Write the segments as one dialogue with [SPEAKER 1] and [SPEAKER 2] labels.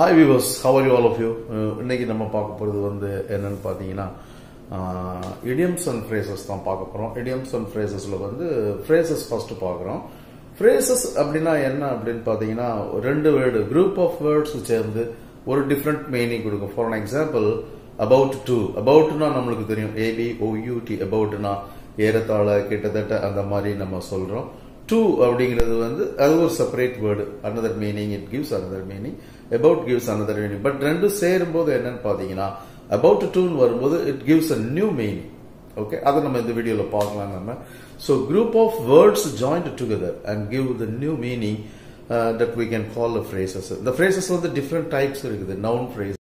[SPEAKER 1] Hi viewers how are you all of you இன்னைக்கு நம்ம பார்க்க போகிறது வந்து என்னன்னு பார்த்தீங்கன்னா இடியம்ஸ் அண்ட் ஃப்ரேசஸ் தான் பார்க்க போகிறோம் இடியம்ஸ் அண்ட் ஃப்ரேசஸில் வந்து ஃப்ரேசஸ் ஃபர்ஸ்ட் பார்க்குறோம் ஃப்ரேசஸ் அப்படின்னா என்ன அப்படின்னு பார்த்தீங்கன்னா ரெண்டு வேர்டு குரூப் ஆஃப் வேர்ட்ஸ் சேர்ந்து ஒரு டிஃப்ரெண்ட் மீனிங் கொடுக்கும் for an example about to அபவுட்னா நம்மளுக்கு தெரியும் ஏபி ஓயூடி அபவுட்னா ஏறத்தாழ கிட்டத்தட்ட அந்த மாதிரி நம்ம சொல்றோம் டு அப்படிங்கிறது வந்து அது ஒரு separate word another meaning it gives another meaning about gives another meaning but ரெண்டு சேரும்போது என்னன்னு பார்த்தீங்கன்னா அபவுட் டூன்னு வரும்போது it gives a new meaning okay அதை நம்ம இந்த வீடியோவில் பார்க்கலாம் நம்ம so group of words joined together and give the new meaning that we can call the phrases இந்த ஃப்ரேசஸ் வந்து டிஃப்ரெண்ட் டைப்ஸ் இருக்குது noun phrase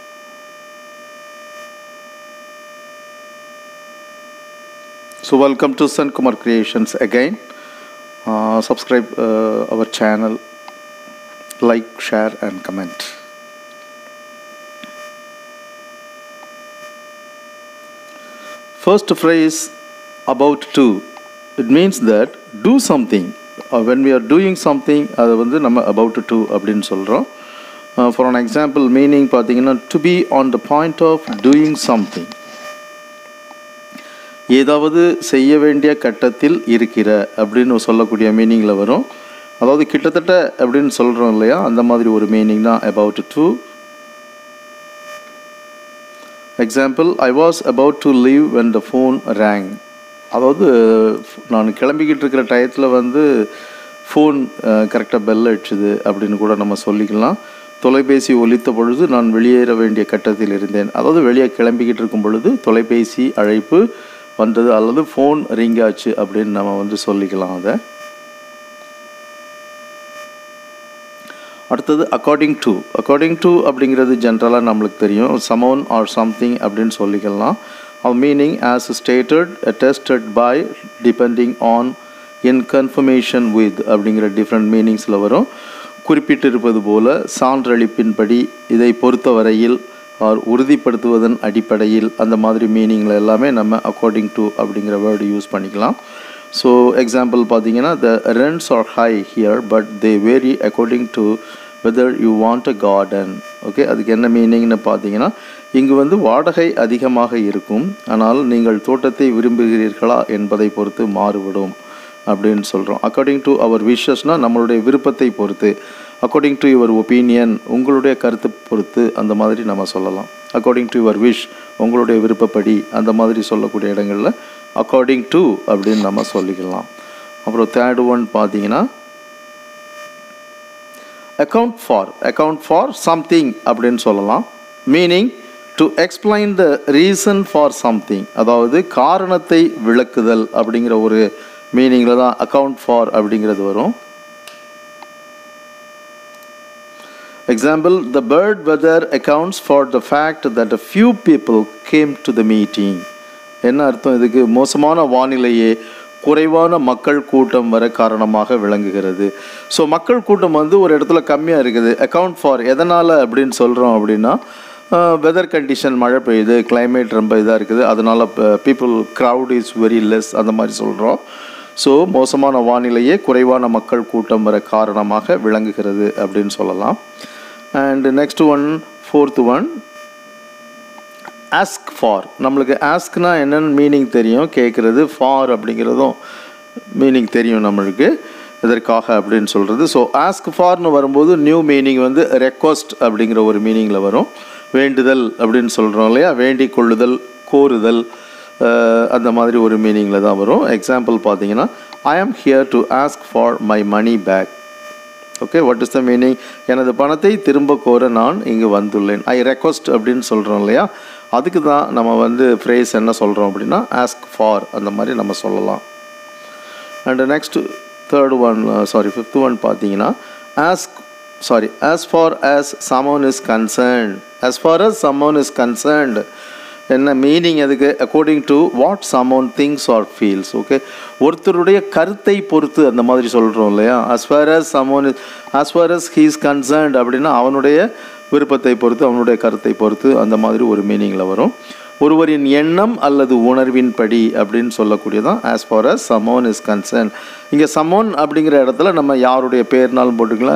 [SPEAKER 1] So welcome to San Kumar Creations again. Uh, subscribe uh, our channel, like, share, and comment. First phrase about to. It means that do something. Uh, when we are doing something, அது வந்து நம்ம about to அப்படின்னு சொல்கிறோம் for an example meaning பார்த்தீங்கன்னா to be on the point of doing something ஏதாவது செய்ய வேண்டிய கட்டத்தில் இருக்கிற அப்படின்னு சொல்லக்கூடிய மீனிங்கில் வரும் அதாவது கிட்டத்தட்ட அப்படின்னு சொல்கிறோம் இல்லையா அந்த மாதிரி ஒரு மீனிங் தான் about to example I was about to leave when the phone rang அதாவது நான் கிளம்பிக்கிட்டு இருக்கிற டயத்தில் வந்து ஃபோன் கரெக்டாக பெல் அடிச்சுது அப்படின்னு கூட நம்ம சொல்லிக்கலாம் தொலைபேசி ஒலித்த பொழுது நான் வெளியேற வேண்டிய கட்டத்தில் இருந்தேன் அதாவது வெளியே கிளம்பிக்கிட்டு இருக்கும் பொழுது தொலைபேசி அழைப்பு வந்தது அல்லது ஃபோன் ரிங் ஆச்சு அப்படின்னு நம்ம வந்து சொல்லிக்கலாம் அதை அடுத்தது அக்கார்டிங் டு அக்கார்டிங் டு அப்படிங்கிறது ஜென்ரலாக நம்மளுக்கு தெரியும் சமோன் ஆர் சம்திங் அப்படின்னு சொல்லிக்கலாம் அவ் meaning as stated attested by depending on in confirmation with அப்படிங்கிற டிஃப்ரெண்ட் மீனிங்ஸில் வரும் குறிப்பிட்டிருப்பது போல சான்றளிப்பின்படி இதை பொறுத்தவரையில் ஆர் உறுதிப்படுத்துவதன் அடிப்படையில் அந்த மாதிரி மீனிங்கில் எல்லாமே நம்ம அக்கார்டிங் டு அப்படிங்கிற வேர்டு யூஸ் பண்ணிக்கலாம் ஸோ எக்ஸாம்பிள் பார்த்தீங்கன்னா the rents are high here but they vary according to whether you want a garden okay அதுக்கு என்ன மீனிங்னு பார்த்தீங்கன்னா இங்கு வந்து வாடகை அதிகமாக இருக்கும் ஆனால் நீங்கள் தோட்டத்தை விரும்புகிறீர்களா என்பதை பொறுத்து மாறுபடும் அப்படின்னு சொல்கிறோம் அக்கார்டிங் டு அவர் விஷஸ்னால் நம்மளுடைய விருப்பத்தை பொறுத்து அக்கார்டிங் டு யுவர் ஒப்பீனியன் உங்களுடைய கருத்தை பொறுத்து அந்த மாதிரி நம்ம சொல்லலாம் அக்கார்டிங் டு யுவர் விஷ் உங்களுடைய விருப்பப்படி அந்த மாதிரி சொல்லக்கூடிய இடங்களில் அக்கார்டிங் டு அப்படின்னு நம்ம சொல்லிக்கலாம் அப்புறம் தேர்ட் ஒன் பார்த்தீங்கன்னா account for account for something அப்படின்னு சொல்லலாம் meaning to explain the reason for something அதாவது காரணத்தை விளக்குதல் அப்படிங்கிற ஒரு மீனிங்கில் தான் அக்கவுண்ட் ஃபார் அப்படிங்கிறது வரும் example the bad weather accounts for the fact that a few people came to the meeting என்ன அர்த்தம் இதுக்கு மோசமான வானிலையே குறைவான மக்கள் கூட்டம் வர காரணமாக விளங்குகிறது ஸோ மக்கள் கூட்டம் வந்து ஒரு இடத்துல கம்மியாக இருக்குது அக்கவுண்ட் ஃபார் எதனால் அப்படின்னு சொல்கிறோம் அப்படின்னா வெதர் கண்டிஷன் மழை பெய்யுது கிளைமேட் ரொம்ப இதாக இருக்குது அதனால் people crowd is very less அந்த மாதிரி சொல்கிறோம் ஸோ மோசமான வானிலையே குறைவான மக்கள் கூட்டம் வர காரணமாக விளங்குகிறது அப்படின்னு சொல்லலாம் and next one fourth one ask for நம்மளுக்கு ஆஸ்க்னா என்னென்னு மீனிங் தெரியும் கேட்குறது ஃபார் அப்படிங்கிறதும் மீனிங் தெரியும் நம்மளுக்கு இதற்காக அப்படின்னு சொல்கிறது ஸோ ஆஸ்க் ஃபார்னு வரும்போது நியூ மீனிங் வந்து ரெக்வஸ்ட் அப்படிங்கிற ஒரு மீனிங்கில் வரும் வேண்டுதல் அப்படின்னு சொல்கிறோம் இல்லையா வேண்டிக் கொள்ளுதல் கோருதல் அந்த மாதிரி ஒரு மீனிங்கில் தான் வரும் எக்ஸாம்பிள் பார்த்தீங்கன்னா I am here to ask for my money back okay what is the meaning எனது பணத்தை திரும்ப கோர நான் இங்கு வந்துள்ளேன் ஐ ரெக்வஸ்ட் அப்படின்னு சொல்கிறோம் இல்லையா அதுக்கு தான் நம்ம வந்து ஃப்ரேஸ் என்ன சொல்கிறோம் அப்படின்னா ஆஸ்க் ஃபார் அந்த மாதிரி நம்ம சொல்லலாம் and next third one sorry fifth one பார்த்தீங்கன்னா ask sorry as far as someone is concerned as far as someone is concerned என்ன மீனிங் அதுக்கு according to what someone thinks or feels okay ஒருத்தருடைய கருத்தை பொறுத்து அந்த மாதிரி சொல்கிறோம் இல்லையா as far as someone as far as he's concerned அப்படின்னா அவனுடைய விருப்பத்தை பொறுத்து அவனுடைய கருத்தை பொறுத்து அந்த மாதிரி ஒரு மீனிங்கில் வரும் ஒருவரின் எண்ணம் அல்லது உணர்வின் படி அப்படின்னு சொல்லக்கூடியதான் as far as someone is concern இங்கே சமோன் அப்படிங்கிற இடத்துல நம்ம யாருடைய பேர்னாலும் போட்டுக்கலாம்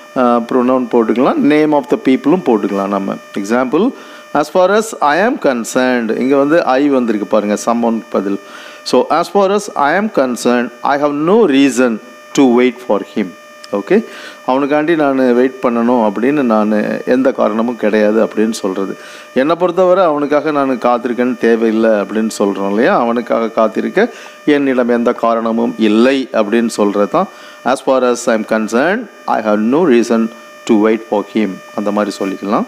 [SPEAKER 1] ப்ரொனவுன் போட்டுக்கலாம் நேம் ஆஃப் த பீப்புளும் போட்டுக்கலாம் நம்ம example as far as I am concerned இங்கே வந்து ஐ வந்திருக்கு பாருங்கள் சம்மன் பதில் so as far as I am concerned I have no reason to wait for him okay அவனுக்காண்டி நான் வெயிட் பண்ணணும் அப்படின்னு நான் எந்த காரணமும் கிடையாது அப்படின்னு சொல்கிறது என்னை பொறுத்தவரை அவனுக்காக நான் காத்திருக்கேன்னு தேவையில்லை அப்படின்னு சொல்கிறோம் இல்லையா அவனுக்காக காத்திருக்க என்னிடம் எந்த காரணமும் இல்லை அப்படின்னு சொல்கிறது தான் as far as I am concern I have no reason to wait for him அந்த மாதிரி சொல்லிக்கலாம்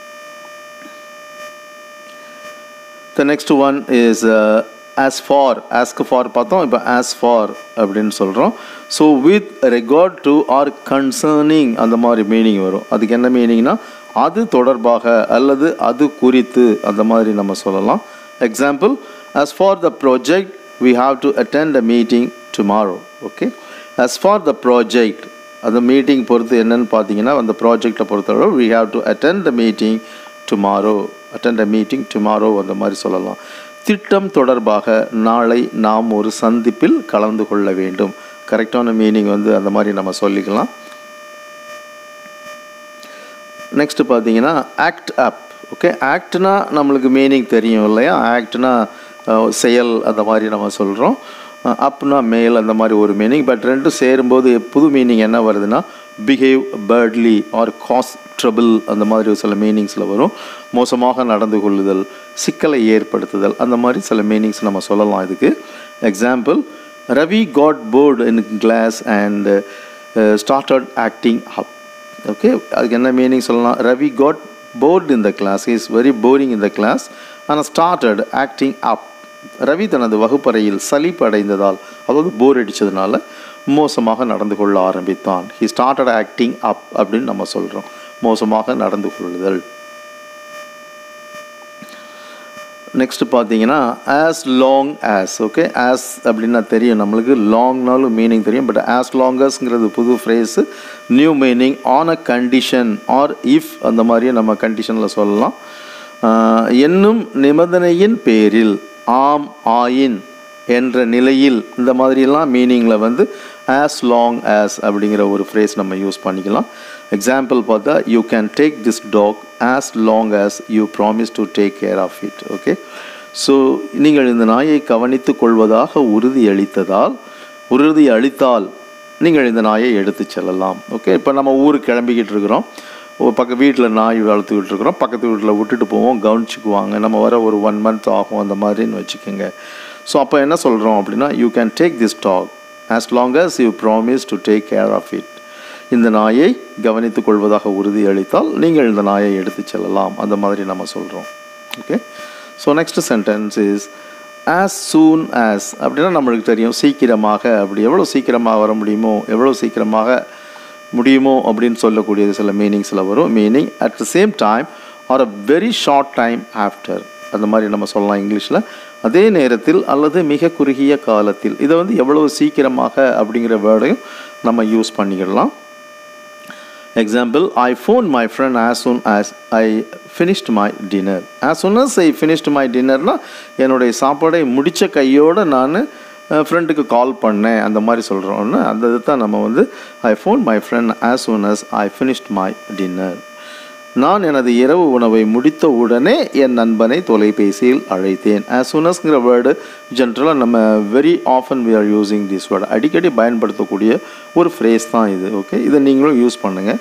[SPEAKER 1] the next one is as for ask for பார்த்தோம் இப்போ ஆஸ் ஃபார் அப்படின்னு சொல்கிறோம் so with regard to or concerning அந்த மாதிரி மீனிங் வரும் அதுக்கு என்ன மீனிங்னா அது தொடர்பாக அல்லது அது குறித்து அந்த மாதிரி நம்ம சொல்லலாம் example as for the project we have to attend a meeting tomorrow okay as for the project அந்த மீட்டிங் பொறுத்து என்னன்னு பார்த்தீங்கன்னா அந்த ப்ராஜெக்டை பொறுத்தவரை we have to attend the meeting tomorrow attend a meeting tomorrow அந்த மாதிரி சொல்லலாம் திட்டம் தொடர்பாக நாளை நாம் ஒரு சந்திப்பில் கலந்து கொள்ள வேண்டும் கரெக்டான மீனிங் வந்து அந்த மாதிரி நம்ம சொல்லிக்கலாம் நெக்ஸ்ட் பார்த்தீங்கன்னா ஆக்ட் அப் ஓகே ஆக்ட்னா நம்மளுக்கு மீனிங் தெரியும் இல்லையா ஆக்ட்னா செயல் அந்த மாதிரி நம்ம சொல்கிறோம் அப்னா மேல் அந்த மாதிரி ஒரு மீனிங் பட் ரெண்டும் சேரும்போது புது மீனிங் என்ன வருதுன்னா behave badly or cause trouble அந்த மாதிரி சில மீனிங்ஸில் வரும் மோசமாக நடந்து கொள்ளுதல் சிக்கலை ஏற்படுத்துதல் அந்த மாதிரி சில மீனிங்ஸ் நம்ம சொல்லலாம் இதுக்கு example Ravi got bored in class and started acting up okay அதுக்கு என்ன மீனிங் சொல்லலாம் Ravi got bored in the class is very boring in the class ஆனால் ஸ்டார்டட் ஆக்டிங் அப் ரவி தனது வகுப்பறையில் சலிப்பு அடைந்ததால் அதாவது போர் அடித்ததுனால மோசமாக நடந்து கொள்ள ஆரம்பித்தான் ஹி ஸ்டார்டட் ஆக்டிங் அப் அப்படின்னு நம்ம சொல்கிறோம் மோசமாக நடந்து கொள்ளுதல் நெக்ஸ்ட் பார்த்தீங்கன்னா as long as okay as அப்படின்னா தெரியும் நம்மளுக்கு லாங்னாலும் மீனிங் தெரியும் பட் ஆஸ் லாங்கஸ்ங்கிறது புது phrase new meaning on a condition or if அந்த மாதிரியே நம்ம கண்டிஷனில் சொல்லலாம் என்னும் நிபந்தனையின் பேரில் ஆம் ஆயின் என்ற நிலையில் இந்த மாதிரியெல்லாம் மீனிங்கில் வந்து ஆஸ் லாங் ஆஸ் அப்படிங்கிற ஒரு ஃப்ரேஸ் நம்ம யூஸ் பண்ணிக்கலாம் எக்ஸாம்பிள் பார்த்தா you can take this dog as long as you promise to take care of it okay so நீங்கள் இந்த நாயை கவனித்து கொள்வதாக உறுதி அளித்ததால் உறுதி அளித்தால் நீங்கள் இந்த நாயை எடுத்து செல்லலாம் ஓகே இப்போ நம்ம ஊருக்கு கிளம்பிக்கிட்டு இருக்கிறோம் பக்க வீட்டில் நாய் வளர்த்துக்கிட்டு இருக்கிறோம் பக்கத்து வீட்டில் விட்டுட்டு போவோம் கவனிச்சுக்குவாங்க நம்ம வர ஒரு ஒன் மந்த் ஆகும் அந்த மாதிரின்னு வச்சுக்கோங்க ஸோ அப்போ என்ன சொல்கிறோம் அப்படின்னா you can take this dog as long as you promise to take care of it இந்த நாயை கவனித்துக் கொள்வதாக உறுதி அளித்தால் நீங்கள் இந்த நாயை எடுத்து செல்லலாம் அந்த மாதிரி நம்ம சொல்கிறோம் okay so next sentence is as soon as அப்படின்னா நம்மளுக்கு தெரியும் சீக்கிரமாக அப்படி எவ்வளோ சீக்கிரமாக வர முடியுமோ எவ்வளோ சீக்கிரமாக முடியுமோ அப்படின்னு சொல்லக்கூடியது சில மீனிங்ஸில் வரும் meaning at the same time or a very short time after அந்த மாதிரி நம்ம சொல்லலாம் இங்கிலீஷில் அதே நேரத்தில் அல்லது மிக குறுகிய காலத்தில் இதை வந்து எவ்வளவு சீக்கிரமாக அப்படிங்கிற வேர்டையும் நம்ம யூஸ் பண்ணிக்கிடலாம் example I phone my friend as soon as I finished my dinner as soon as I finished my டின்னர்னால் என்னுடைய சாப்பாடை முடித்த கையோடு நான் ஃப்ரெண்டுக்கு கால் பண்ணேன் அந்த மாதிரி சொல்கிறோன்னு அந்த இது தான் நம்ம வந்து I phone my friend as soon as I finished my dinner நான் எனது இரவு உணவை முடித்த உடனே என் நண்பனை தொலைபேசியில் அழைத்தேன் ஆஸ் சூனஸ்ங்கிற வேர்டு ஜென்ரலாக நம்ம very often we are using this word அடிக்கடி பயன்படுத்தக்கூடிய ஒரு ஃப்ரேஸ் தான் இது ஓகே இதை நீங்களும் யூஸ் பண்ணுங்கள்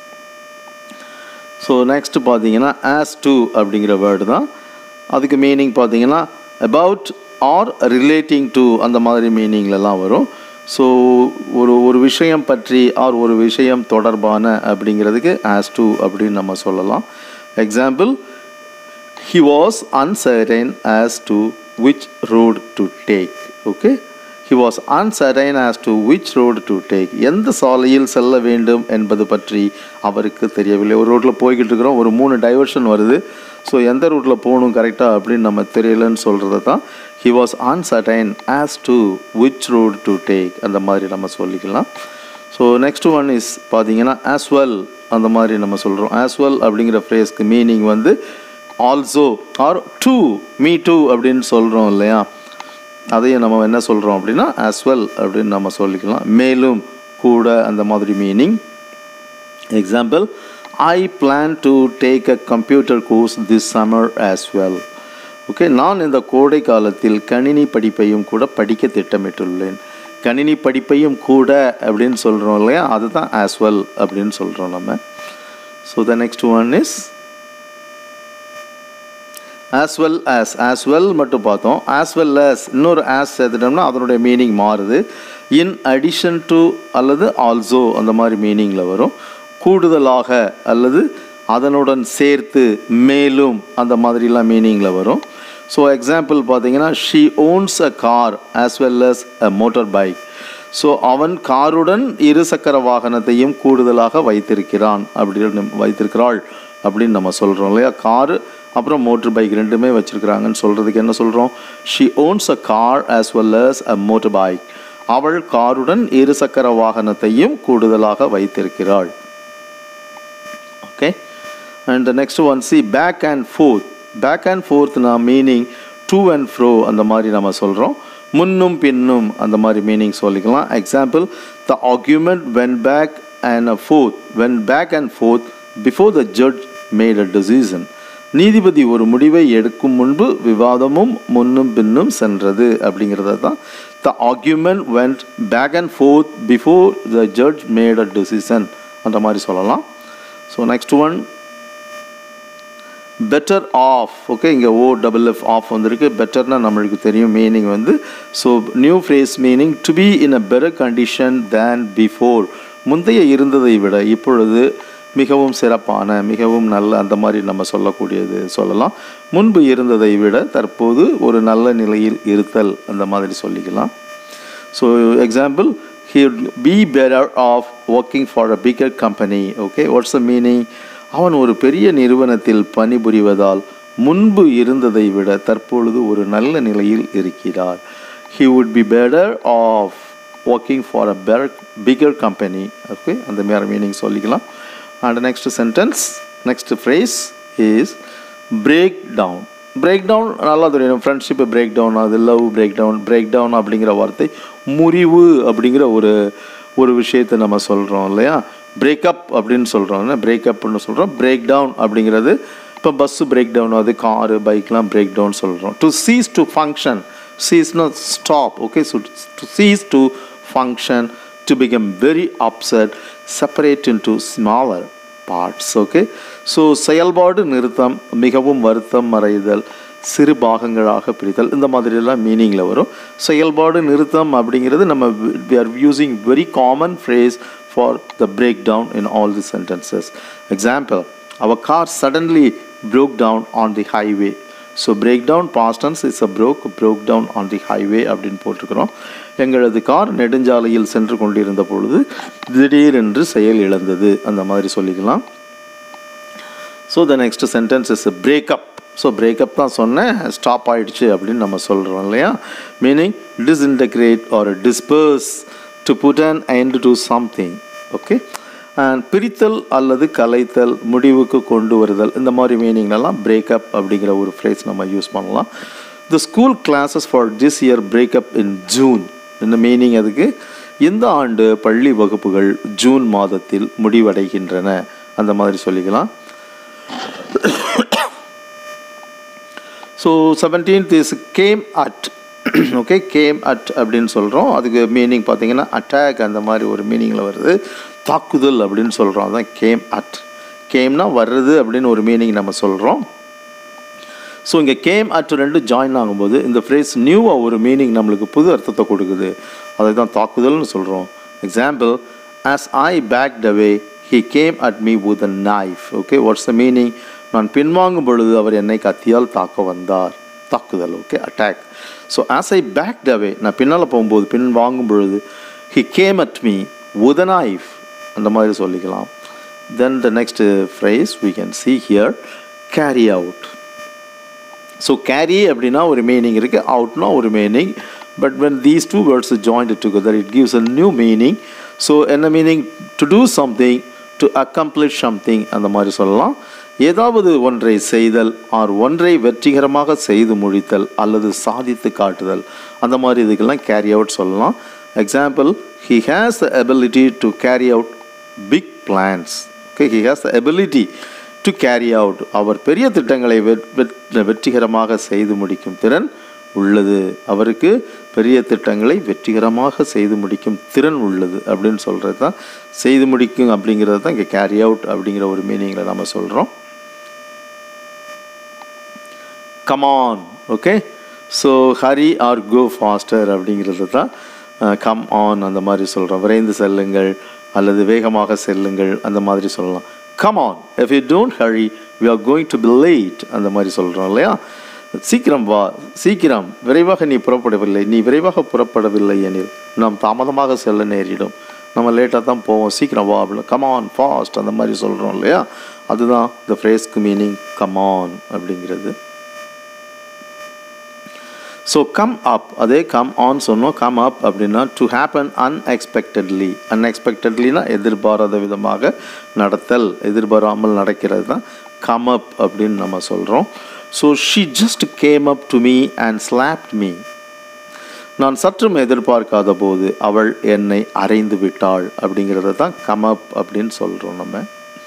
[SPEAKER 1] ஸோ நெக்ஸ்ட் பார்த்தீங்கன்னா ஆஸ் டூ அப்படிங்கிற வேர்டு தான் அதுக்கு மீனிங் பார்த்தீங்கன்னா அபவுட் ஆர் ரிலேட்டிங் டு அந்த மாதிரி மீனிங்லலாம் வரும் ஸோ ஒரு ஒரு விஷயம் பற்றி ஆர் ஒரு விஷயம் தொடர்பான அப்படிங்கிறதுக்கு ஆஸ் டு அப்படின்னு நம்ம சொல்லலாம் example he was uncertain as to which road to take okay he was uncertain as to which road to take எந்த சாலையில் செல்ல வேண்டும் என்பது பற்றி அவருக்கு தெரியவில்லை ஒரு ரோட்டில் போய்கிட்டு இருக்கிறோம் ஒரு மூணு டைவர்ஷன் வருது ஸோ எந்த ரூட்டில் போகணும் கரெக்டாக அப்படின்னு நம்ம தெரியலன்னு சொல்கிறது தான் he was uncertain as to which road to take அந்த மாதிரி நம்ம சொல்லிக்கலாம் ஸோ நெக்ஸ்ட் ஒன் இஸ் பார்த்தீங்கன்னா ஆஸ் வெல் அந்த மாதிரி நம்ம சொல்கிறோம் ஆஸ் வெல் அப்படிங்கிற ஃப்ரேஸ்க்கு மீனிங் வந்து also or too me too அப்படின்னு சொல்கிறோம் இல்லையா அதையும் நம்ம என்ன சொல்கிறோம் அப்படின்னா ஆஸ் வெல் அப்படின்னு நம்ம சொல்லிக்கலாம் மேலும் கூட அந்த மாதிரி meaning example I plan to take a computer course this summer as well okay நான் இந்த கோடை காலத்தில் கணினி படிப்பையும் கூட படிக்க திட்டமிட்டுள்ளேன் கணினி படிப்பையும் கூட அப்படின்னு சொல்கிறோம் இல்லையா அதுதான் ஆஸ் வெல் அப்படின்னு சொல்கிறோம் நம்ம so the next one is as well as as well மட்டும் பார்த்தோம் ஆஸ் வெல் as இன்னொரு ஆஸ் சேர்த்துட்டோம்னா அதனுடைய மீனிங் மாறுது இன் அடிஷன் டு அல்லது ஆல்சோ அந்த மாதிரி மீனிங்கில் வரும் கூடுதலாக அல்லது அதனுடன் சேர்த்து மேலும் அந்த மாதிரிலாம் மீனிங்கில் வரும் ஸோ எக்ஸாம்பிள் பார்த்தீங்கன்னா she owns a car as well as a motorbike so அவன் காருடன் இருசக்கர வாகனத்தையும் கூடுதலாக வைத்திருக்கிறான் அப்படின்னு வைத்திருக்கிறாள் அப்படின்னு நம்ம சொல்கிறோம் இல்லையா காரு அப்புறம் மோட்டர் பைக் ரெண்டுமே வச்சுருக்கிறாங்கன்னு சொல்கிறதுக்கு என்ன சொல்கிறோம் she owns a car as well as a motorbike அவள் காருடன் இருசக்கர வாகனத்தையும் கூடுதலாக வைத்திருக்கிறாள் okay and the next one சி back and forth back and ஃபோர்த்னா மீனிங் டூ அண்ட் ஃப்ரோ அந்த மாதிரி நம்ம சொல்கிறோம் முன்னும் பின்னும் அந்த மாதிரி மீனிங் சொல்லிக்கலாம் example the argument went back and a forth went back and forth before the judge made a decision நீதிபதி ஒரு முடிவை எடுக்கும் முன்பு விவாதமும் முன்னும் பின்னும் சென்றது அப்படிங்கிறத தான் the argument went back and forth before the judge made a decision அந்த மாதிரி சொல்லலாம் so next one better off okay இங்கே ஓ டபுள் எஃப் ஆஃப் வந்திருக்கு பெட்டர்னா நம்மளுக்கு தெரியும் மீனிங் வந்து so new phrase meaning to be in a better condition than before முந்தைய இருந்ததை விட இப்பொழுது மிகவும் சிறப்பான மிகவும் நல்ல அந்த மாதிரி நம்ம சொல்லக்கூடியது சொல்லலாம் முன்பு இருந்ததை விட தற்போது ஒரு நல்ல நிலையில் இருத்தல் அந்த மாதிரி சொல்லிக்கலாம் so example he would be better off working for a bigger company okay what's the meaning அவன் ஒரு பெரிய நிறுவனத்தில் பணிபுரிவதால் முன்பு இருந்ததை விட தற்பொழுது ஒரு நல்ல நிலையில் இருக்கிறார் he would be better off working for a better bigger company okay அந்த மாதிரி மீனிங் சொல்லிக்கலாம் and next sentence next phrase is break down break down நல்லா தெரியும் ஃப்ரெண்ட்ஷிப்பை பிரேக் டவுன் அது love break down break down அப்படிங்கிற வார்த்தை முறிவு அப்படிங்கிற ஒரு ஒரு விஷயத்தை நம்ம சொல்கிறோம் இல்லையா பிரேக்கப் அப்படின்னு சொல்கிறோம் பிரேக்கப்னு சொல்கிறோம் பிரேக் டவுன் அப்படிங்கிறது இப்போ பஸ்ஸு பிரேக் டவுன் ஆகுது காரு பைக்லாம் பிரேக் டவுன் சொல்கிறோம் டு சீஸ் டு ஃபங்க்ஷன் சீஸ்னா stop okay so to cease to function to become very upset separate into smaller parts okay so செயல்பாடு நிறுத்தம் மிகவும் வருத்தம் மறைதல் சிறு பாகங்களாக பிரித்தல் இந்த மாதிரியெல்லாம் மீனிங்கில் வரும் செயல்பாடு நிறுத்தம் அப்படிங்கிறது நம்ம we are using very common phrase for the break down in all the sentences example our car suddenly broke down on the highway so break down past tense is a broke broke down on the highway அப்படின்னு போட்டிருக்கிறோம் எங்களது car நெடுஞ்சாலையில் சென்று கொண்டிருந்த பொழுது திடீரென்று செயல் இழந்தது அந்த மாதிரி சொல்லிக்கலாம் so the next sentence is break up so break up தான் சொன்னேன் ஸ்டாப் ஆயிடுச்சு அப்படின்னு நம்ம சொல்கிறோம் இல்லையா meaning disintegrate or disperse to put an end to something okay and பிரித்தல் அல்லது கலைத்தல் முடிவுக்கு கொண்டு வருதல் இந்த மாதிரி மீனிங்லலாம் பிரேக்கப் அப்படிங்கிற ஒரு ஃப்ரேஸ் நம்ம யூஸ் பண்ணலாம் the school classes for this year break up in June இந்த மீனிங் அதுக்கு இந்த ஆண்டு பள்ளி வகுப்புகள் ஜூன் மாதத்தில் முடிவடைகின்றன அந்த மாதிரி சொல்லிக்கலாம் so seventeenth is came at okay came at அப்படின்னு சொல்கிறோம் அதுக்கு மீனிங் பார்த்தீங்கன்னா அட்டாக் அந்த மாதிரி ஒரு மீனிங்கில் வருது தாக்குதல் அப்படின்னு சொல்கிறோம் அதான் கேம் அட் கேம்னா வர்றது அப்படின்னு ஒரு மீனிங் நம்ம சொல்கிறோம் ஸோ இங்கே கேம் அட் ரெண்டு ஜாயின் ஆகும்போது இந்த ஃப்ரேஸ் நியூவாக ஒரு மீனிங் நம்மளுக்கு புது அர்த்தத்தை கொடுக்குது அதை தான் தாக்குதல்னு சொல்கிறோம் example as I back away he came at me with a knife okay what's the meaning நான் பின்வாங்கும் பொழுது அவர் என்னை கத்தியால் தாக்க வந்தார் தாக்குதல் okay attack so as I back away நான் பின்னால் போகும்போது பின் வாங்கும் பொழுது he came at me with a knife அந்த மாதிரி சொல்லிக்கலாம் then the next phrase we can see here carry out so carry அப்படின்னா ஒரு மீனிங் இருக்குது அவுட்னா ஒரு meaning but when these two words joined together it gives a new meaning so என்ன meaning to do something to accomplish something அந்த மாதிரி சொல்லலாம் ஏதாவது ஒன்றை செய்தல் ஆர் ஒன்றை வெற்றிகரமாக செய்து முடித்தல் அல்லது சாதித்து காட்டுதல் அந்த மாதிரி இதுக்கெல்லாம் கேரி அவுட் சொல்லலாம் example he has the ability to carry out big plans okay he has the ability to carry out அவர் பெரிய திட்டங்களை வெற்- வெற்- வெற்றிகரமாக செய்து முடிக்கும் திறன் உள்ளது அவருக்கு பெரிய திட்டங்களை வெற்றிகரமாக செய்து முடிக்கும் திறன் உள்ளது அப்படின்னு சொல்கிறது தான் செய்து முடிக்கும் அப்படிங்கிறது தான் இங்கே கேரி அவுட் அப்படிங்கிற ஒரு மீனிங்கில் நம்ம சொல்கிறோம் come on okay so hurry or go faster அப்படிங்கிறது தான் கம் ஆன் அந்த மாதிரி சொல்கிறோம் விரைந்து செல்லுங்கள் அல்லது வேகமாக செல்லுங்கள் அந்த மாதிரி சொல்லலாம் come on if you don't hurry we are going to be late அந்த மாதிரி சொல்கிறோம் இல்லையா சீக்கிரம் வா சீக்கிரம் விரைவாக நீ புறப்படவில்லை நீ விரைவாக புறப்படவில்லை எனில் நாம் தாமதமாக செல்ல நேரிடும் நம்ம லேட்டாக தான் போவோம் சீக்கிரம் வா அப்படின்னு கமான் ஃபாஸ்ட் அந்த மாதிரி சொல்கிறோம் இல்லையா அதுதான் இந்த ஃப்ரேஸ்க்கு மீனிங் கமான் அப்படிங்கிறது ஸோ கம் அப் அதே கம் ஆன் சொன்னோம் கம் அப் அப்படின்னா டு ஹேப்பன் அன்எக்ஸ்பெக்டட்லி அன்எக்ஸ்பெக்டட்லினா எதிர்பாராத விதமாக நடத்தல் எதிர்பாராமல் நடக்கிறது தான் கம் அப் அப்படின்னு நம்ம சொல்கிறோம் so she just came up to me and slapped me நான் சற்றும் எதிர்பார்க்காத போது அவள் என்னை அறைந்து விட்டாள் அப்படிங்கிறத தான் கம் அப் அப்படின்னு சொல்கிறோம் நம்ம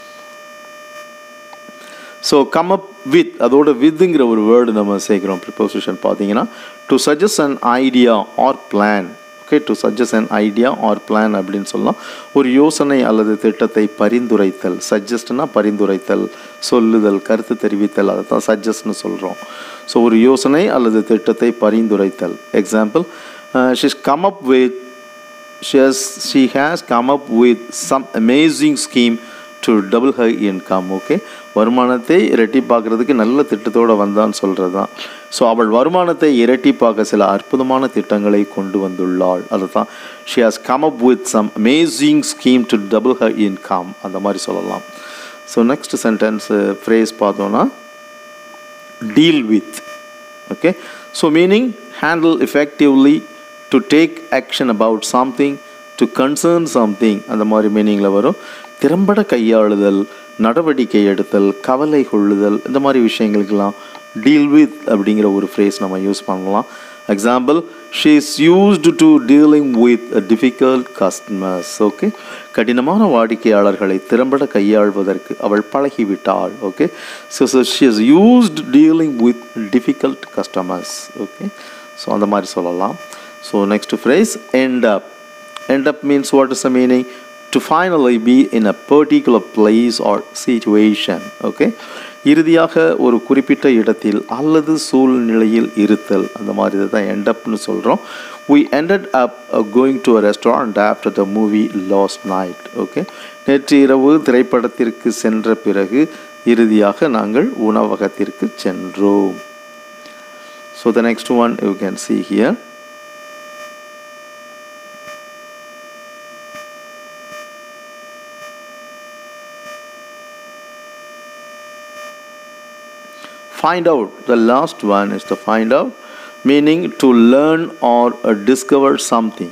[SPEAKER 1] ஸோ கம் அப் வித் அதோட வித்துங்கிற ஒரு வேர்டு நம்ம சேர்க்குறோம் ப்ரிப்போசிஷன் பார்த்தீங்கன்னா to suggest an idea or plan okay to suggest an idea or plan அப்படின்னு சொல்லலாம் ஒரு யோசனை அல்லது திட்டத்தை பரிந்துரைத்தல் சஜஸ்ட்னா பரிந்துரைத்தல் சொல்லுதல் கருத்து தெரிவித்தல் அதை தான் சஜஸ்ட்னு சொல்கிறோம் ஸோ ஒரு யோசனை அல்லது திட்டத்தை பரிந்துரைத்தல் example she's come up with she has she has come up with some amazing scheme to double her income okay வருமானத்தை இரட்டிப்பாக்குறதுக்கு நல்ல திட்டத்தோடு வந்தான்னு சொல்கிறது தான் ஸோ அவள் வருமானத்தை இரட்டிப்பாக்க சில அற்புதமான திட்டங்களை கொண்டு வந்துள்ளாள் அதுதான் she has come up with some amazing scheme to double her income அந்த மாதிரி சொல்லலாம் ஸோ நெக்ஸ்ட் சென்டென்ஸ் ஃப்ரேஸ் பார்த்தோன்னா deal with okay so meaning handle effectively to take action about something to concern something அந்த மாதிரி மீனிங்கில் வரும் திறம்பட கையாளுதல் நடவடிக்கை எடுத்தல் கவலை கொள்ளுதல் இந்த மாதிரி விஷயங்களுக்கெல்லாம் டீல் வித் அப்படிங்கிற ஒரு ஃப்ரேஸ் நம்ம யூஸ் பண்ணலாம் example she is used to dealing with difficult customers okay கடினமான வாடிக்கையாளர்களை திறம்பட கையாள்வதற்கு அவள் பழகிவிட்டாள் okay so so she is used dealing with difficult customers okay so அந்த மாதிரி சொல்லலாம் so next phrase end up end up means what is the meaning to finally be in a particular place or situation okay இறுதியாக ஒரு குறிப்பிட்ட இடத்தில் அல்லது சூழ்நிலையில் இருத்தல் அந்த மாதிரி தான் end upனு சொல்கிறோம் we ended up uh, going to a restaurant after the movie last night okay நேற்று இரவு திரைப்படத்திற்கு சென்ற பிறகு இறுதியாக நாங்கள் உணவகத்திற்கு சென்றோம் so the next one you can see here find out the last one is the find out meaning to learn or uh, discover something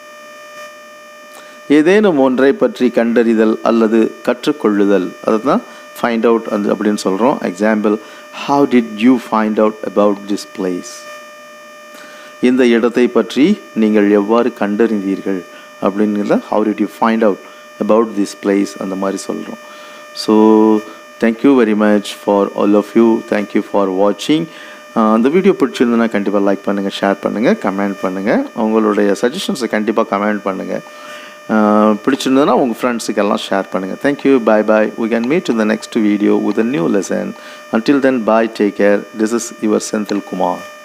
[SPEAKER 1] ஏதேனும் ஒன்றை பற்றி கண்டறிதல் அல்லது கற்றுக்கொள்ளுதல் அதுதான் ஃபைண்ட் அவுட் அந்த அப்படின்னு சொல்கிறோம் example how did you find out about this place இந்த இடத்தை பற்றி நீங்கள் எவ்வாறு கண்டறிந்தீர்கள் அப்படிங்கிறத how did you find out about this place அந்த மாதிரி சொல்கிறோம் so thank you very much for all of you thank you for வாட்சிங் அந்த வீடியோ பிடிச்சிருந்ததுன்னா கண்டிப்பாக லைக் பண்ணுங்கள் ஷேர் பண்ணுங்கள் கமெண்ட் பண்ணுங்கள் உங்களுடைய சஜஷன்ஸை கண்டிப்பாக கமெண்ட் பண்ணுங்கள் பிடிச்சிருந்ததுன்னா உங்கள் ஃப்ரெண்ட்ஸுக்கெல்லாம் ஷேர் பண்ணுங்கள் thank you bye bye we can meet in the next video with a new lesson until then bye take care this is your senthil kumar